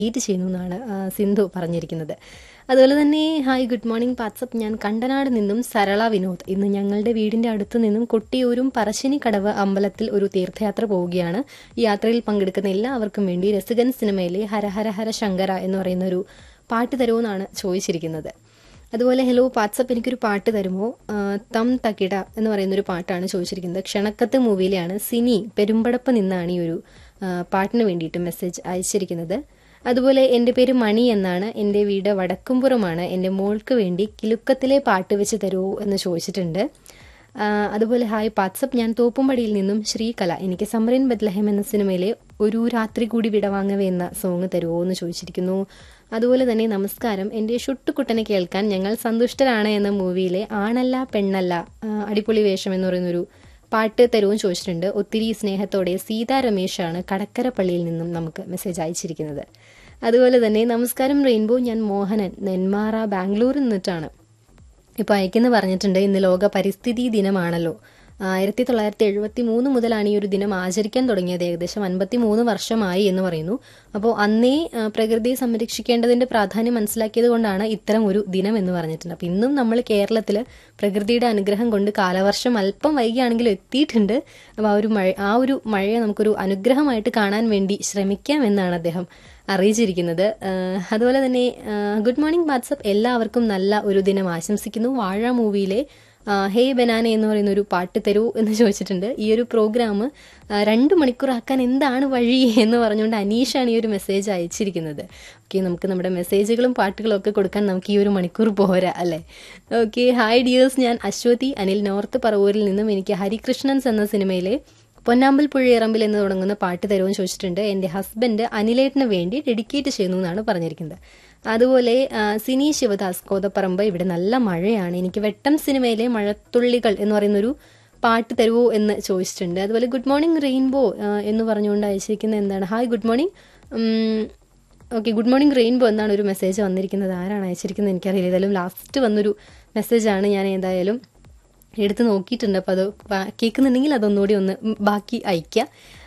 wait ചെയ്യുന്നു എന്നാണ് ആ, സിന്ധു പറഞ്ഞിരിക്കുന്നത് അതുപോലെ തന്നെ ഹായ് ഗുഡ് മോർണിംഗ് വാട്സപ്പ് ഞാൻ കണ്ടനാട് നിന്നും സരള വിനോദ് ഇന്ന് ഞങ്ങളുടെ വീടിന്റെ അടുത്ത് നിന്നും കൊട്ടിയൂരും പറശ്ശിനിക്കടവ് അമ്പലത്തിൽ ഒരു തീർത്ഥയാത്ര പോവുകയാണ് ഈ യാത്രയിൽ പങ്കെടുക്കുന്ന എല്ലാവർക്കും വേണ്ടി രസികൻ സിനിമയിലെ ഹര ഹര ഹര ശങ്കര എന്ന് പറയുന്ന ഒരു പാട്ട് തരുമെന്നാണ് ചോദിച്ചിരിക്കുന്നത് അതുപോലെ ഹലോ വാട്സപ്പ് എനിക്കൊരു പാട്ട് തരുമോ ആ, തം തകിട എന്ന് പറയുന്ന ഒരു പാട്ടാണ് ചോദിച്ചിരിക്കുന്നത് ക്ഷണക്കത്ത് മൂവിയിലെയാണ് സിനി പെരുമ്പടപ്പ് നിന്നാണ് ഈ ഒരു ആ, പാട്ടിന് വേണ്ടിയിട്ട് മെസ്സേജ് അയച്ചിരിക്കുന്നത് അതുപോലെ എൻ്റെ പേര് മണി എന്നാണ് എൻ്റെ വീട് വടക്കുംപുറമാണ് എൻ്റെ മോൾക്ക് വേണ്ടി കിലുക്കത്തിലെ പാട്ട് വെച്ച് തരുമോ എന്ന് ചോദിച്ചിട്ടുണ്ട് ആ, അതുപോലെ ഹായ് വാട്സപ്പ് ഞാൻ തോപ്പുംപടിയിൽ നിന്നും ശ്രീകല എനിക്ക് സമരൻ ബദ്ലഹം എന്ന സിനിമയിലെ ഒരു രാത്രി കൂടി വിടവാങ്ങവേ എന്ന സോങ് തരുമോ എന്ന് ചോദിച്ചിരിക്കുന്നു അതുപോലെ തന്നെ നമസ്കാരം എൻ്റെ ഷുട്ടുകുട്ടനെ കേൾക്കാൻ ഞങ്ങൾ സന്തുഷ്ടരാണ് എന്ന മൂവിയിലെ ആണല്ല പെണ്ണല്ല ആ, അടിപൊളി വേഷം എന്ന് പറയുന്നൊരു പാട്ട് തരുവും ചോദിച്ചിട്ടുണ്ട് ഒത്തിരി സ്നേഹത്തോടെ സീതാ രമേശാണ് കടക്കര പള്ളിയിൽ നിന്നും നമുക്ക് മെസ്സേജ് അയച്ചിരിക്കുന്നത് അതുപോലെ തന്നെ നമസ്കാരം റെയിൻബോ ഞാൻ മോഹനൻ നെന്മാറ ബാംഗ്ലൂരിൽ നിന്നിട്ടാണ് ഇപ്പോൾ അയക്കെന്ന് പറഞ്ഞിട്ടുണ്ട് ഇന്ന് ലോക പരിസ്ഥിതി ദിനമാണല്ലോ ആയിരത്തി തൊള്ളായിരത്തി എഴുപത്തി മൂന്ന് മുതലാണ് ഈ ഒരു ദിനം ആചരിക്കാൻ തുടങ്ങിയത് ഏകദേശം അൻപത്തി മൂന്ന് വർഷമായി എന്ന് പറയുന്നു അപ്പോൾ അന്നേ ആ, പ്രകൃതിയെ സംരക്ഷിക്കേണ്ടതിന്റെ പ്രാധാന്യം മനസ്സിലാക്കിയത് കൊണ്ടാണ് ഇത്തരം ഒരു ദിനം എന്ന് പറഞ്ഞിട്ടുണ്ട് അപ്പം ഇന്നും നമ്മൾ കേരളത്തിൽ പ്രകൃതിയുടെ അനുഗ്രഹം കൊണ്ട് കാലവർഷം അല്പം വൈകിയാണെങ്കിലും എത്തിയിട്ടുണ്ട് അപ്പോൾ ആ ഒരു മഴ ആ ഒരു മഴയെ നമുക്കൊരു അനുഗ്രഹമായിട്ട് കാണാൻ വേണ്ടി ശ്രമിക്കാം എന്നാണ് അദ്ദേഹം അറിയിച്ചിരിക്കുന്നത് ആഹ് അതുപോലെ തന്നെ ആഹ് ഗുഡ് മോർണിംഗ് വാട്സപ്പ് എല്ലാവർക്കും നല്ല ഒരു ദിനം ആശംസിക്കുന്നു വാഴ മൂവിയിലെ ആഹ് ഹേ ബനാന എന്ന് പറയുന്ന ഒരു പാട്ട് തരൂ എന്ന് ചോദിച്ചിട്ടുണ്ട് ഈ ഒരു പ്രോഗ്രാം ആഹ് രണ്ട് മണിക്കൂറാക്കാൻ എന്താണ് വഴി എന്ന് പറഞ്ഞുകൊണ്ട് അനീഷാണ് ഈ ഒരു മെസ്സേജ് അയച്ചിരിക്കുന്നത് ഓക്കെ നമുക്ക് നമ്മുടെ മെസ്സേജുകളും പാട്ടുകളും ഒക്കെ കൊടുക്കാൻ നമുക്ക് ഈ ഒരു മണിക്കൂർ പോരാ അല്ലേ ഓക്കെ ഹായ് ഡിയേഴ്സ് ഞാൻ അശ്വതി അനിൽ നോർത്ത് പറവൂരിൽ നിന്നും എനിക്ക് ഹരികൃഷ്ണൻസ് എന്ന സിനിമയിലെ പൊന്നാമ്പൽ പുഴയിറമ്പിൽ എന്ന് തുടങ്ങുന്ന പാട്ട് തരുമെന്ന് ചോദിച്ചിട്ടുണ്ട് എൻ്റെ ഹസ്ബൻഡ് അനിലേട്ടിന് വേണ്ടി ഡെഡിക്കേറ്റ് ചെയ്യുന്നു എന്നാണ് പറഞ്ഞിരിക്കുന്നത് അതുപോലെ ആ, സിനി ശിവദാസ് കോതപ്പറമ്പ് ഇവിടെ നല്ല മഴയാണ് എനിക്ക് വെട്ടം സിനിമയിലെ മഴത്തുള്ളികൾ എന്ന് പറയുന്നൊരു പാട്ട് തരുമോ എന്ന് ചോദിച്ചിട്ടുണ്ട് അതുപോലെ ഗുഡ് മോർണിംഗ് റെയിൻബോ ആ, എന്ന് പറഞ്ഞുകൊണ്ട് അയച്ചിരിക്കുന്നത് എന്താണ് hi good morning okay good morning rainbow എന്നാണ് ഒരു മെസ്സേജ് വന്നിരിക്കുന്നത് ആരാണ് അയച്ചിരിക്കുന്നത് എനിക്കറിയില്ല ഏതായാലും ലാസ്റ്റ് വന്നൊരു മെസ്സേജാണ് ഞാൻ ഏതായാലും എടുത്ത് നോക്കിയിട്ടുണ്ട് അപ്പോൾ അത് വാ- കേൾക്കുന്നുണ്ടെങ്കിൽ അതൊന്നുകൂടി ഒന്ന് ഉം ബാക്കി അയക്കുക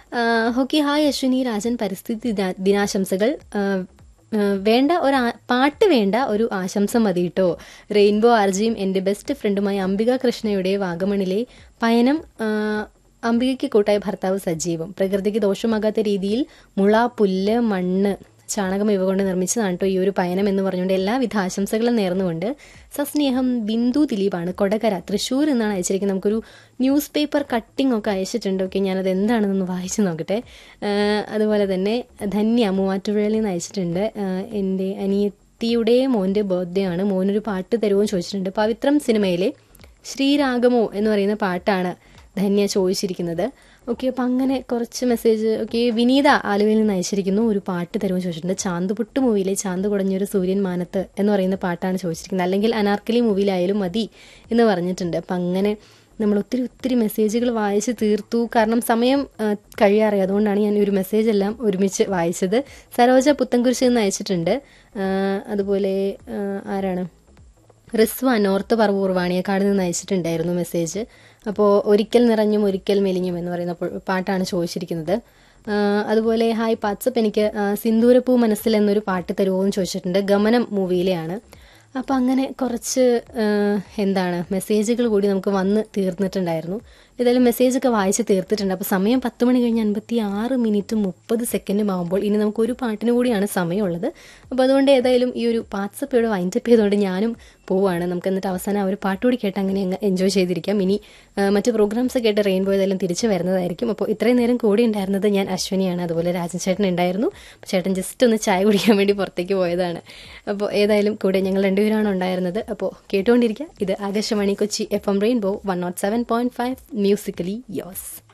ഓക്കെ ഹായ് അശ്വിനി രാജൻ പരിസ്ഥിതി ദിനാ- ദിനാശംസകൾ ആ, ആ, വേണ്ട ഒരു ആ- പാട്ട് വേണ്ട ഒരു ആശംസ മതി കേട്ടോ റെയിൻബോ ആർജിയും എൻ്റെ ബെസ്റ്റ് ഫ്രണ്ടുമായ അംബിക കൃഷ്ണയുടെ വാഗമണിലെ പയനം ആ, അംബികയ്ക്ക് കൂട്ടായ ഭർത്താവ് സജീവം പ്രകൃതിക്ക് ദോഷമാകാത്ത രീതിയിൽ മുള പുല്ല് മണ്ണ് ചാണകം ഇവ കൊണ്ട് നിർമ്മിച്ചതാണ് കേട്ടോ ഈ ഒരു പയനം എന്ന് പറഞ്ഞുകൊണ്ട് എല്ലാവിധ ആശംസകളും നേർന്നുകൊണ്ട് സസ്നേഹം ബിന്ദു ദിലീപാണ് കൊടകര തൃശ്ശൂർ എന്നാണ് അയച്ചിരിക്കുന്നത് നമുക്കൊരു ന്യൂസ് പേപ്പർ കട്ടിംഗ് ഒക്കെ അയച്ചിട്ടുണ്ട് ഓക്കെ ഞാനത് എന്താണെന്നൊന്ന് വായിച്ചു നോക്കട്ടെ ആഹ് അതുപോലെ തന്നെ ധന്യ മൂവാറ്റുപുഴയിൽ നിന്ന് അയച്ചിട്ടുണ്ട് ആഹ് എൻ്റെ അനിയത്തിയുടെ മോൻ്റെ ബർത്ത്ഡേ ആണ് മോനൊരു പാട്ട് തരുമോ ചോദിച്ചിട്ടുണ്ട് പവിത്രം സിനിമയിലെ ശ്രീരാഗമോ എന്ന് പറയുന്ന പാട്ടാണ് ധന്യ ചോദിച്ചിരിക്കുന്നത് ഓക്കെ അപ്പം അങ്ങനെ കുറച്ച് മെസ്സേജ് ഓക്കെ വിനീത ആലുവയിൽ നിന്ന് അയച്ചിരിക്കുന്നു ഒരു പാട്ട് തരുമെന്ന് ചോദിച്ചിട്ടുണ്ട് ചാന്തുപുട്ട് മൂവിയിലെ ചാന്ത് കുടഞ്ഞൊരു സൂര്യൻ മാനത്ത് എന്ന് പറയുന്ന പാട്ടാണ് ചോദിച്ചിരിക്കുന്നത് അല്ലെങ്കിൽ അനാർക്കലി മൂവിയിലായാലും മതി എന്ന് പറഞ്ഞിട്ടുണ്ട് അപ്പം അങ്ങനെ നമ്മൾ ഒത്തിരി ഒത്തിരി മെസ്സേജുകൾ വായിച്ച് തീർത്തു കാരണം സമയം ആ, കഴിയാറായി അതുകൊണ്ടാണ് ഞാൻ ഈ ഒരു മെസ്സേജ് എല്ലാം ഒരുമിച്ച് വായിച്ചത് സരോജ പുത്തൻകുരിശിൽ നിന്ന് അയച്ചിട്ടുണ്ട് ആ, അതുപോലെ ആ, ആരാണ് റിസ്വാൻ നോർത്ത് പറവൂർ വാണിയക്കാട് നിന്ന് അയച്ചിട്ടുണ്ടായിരുന്നു മെസ്സേജ് അപ്പോൾ ഒരിക്കൽ നിറഞ്ഞും ഒരിക്കൽ മെലിഞ്ഞും എന്ന് പറയുന്ന പു- പാട്ടാണ് ചോദിച്ചിരിക്കുന്നത് ആ, അതുപോലെ ഹായ് വാട്സപ്പ് എനിക്ക് ആ, സിന്ദൂരപ്പൂ മനസ്സിൽ എന്നൊരു പാട്ട് തരുമോ എന്ന് ചോദിച്ചിട്ടുണ്ട് ഗമനം മൂവിയിലെയാണ് അപ്പോൾ അങ്ങനെ കുറച്ച് ആ, എന്താണ് മെസ്സേജുകൾ കൂടി നമുക്ക് വന്ന് തീർന്നിട്ടുണ്ടായിരുന്നു ഏതായാലും മെസ്സേജൊക്കെ വായിച്ച് തീർത്തിട്ടുണ്ട് അപ്പോൾ സമയം പത്ത് മണി കഴിഞ്ഞ് അൻപത്തി ആറ് മിനിറ്റ് മുപ്പത് സെക്കൻഡും ആകുമ്പോൾ ഇനി നമുക്ക് ഒരു പാട്ടിന് കൂടിയാണ് സമയമുള്ളത് അപ്പോൾ അതുകൊണ്ട് ഏതായാലും ഈ ഒരു വാട്സപ്പ് ഇവിടെ വൈൻഡപ്പ് ചെയ്തുകൊണ്ട് ഞാനും പോവാണ് നമുക്ക് എന്നിട്ട് അവസാനം ആ ഒരു പാട്ട് കൂടി കേട്ട് അങ്ങനെ അങ്ങ് എൻജോയ് ചെയ്തിരിക്കാം ഇനി ആ, മറ്റ് പ്രോഗ്രാംസ് ഒക്കെ ആയിട്ട് റെയിൻബോ ഏതായാലും തിരിച്ചു വരുന്നതായിരിക്കും അപ്പോൾ ഇത്രയും നേരം കൂടി ഉണ്ടായിരുന്നത് ഞാൻ അശ്വിനിയാണ് അതുപോലെ രാജൻ ചേട്ടൻ ഉണ്ടായിരുന്നു അപ്പോൾ ചേട്ടൻ ജസ്റ്റ് ഒന്ന് ചായ കുടിക്കാൻ വേണ്ടി പുറത്തേക്ക് പോയതാണ് അപ്പോൾ ഏതായാലും കൂടെ ഞങ്ങൾ രണ്ടുപേരാണ് ഉണ്ടായിരുന്നത് അപ്പോൾ കേട്ടുകൊണ്ടിരിക്കുക ഇത് Akashvani Kochi F M rainbow one nought seven point five musically യോസ്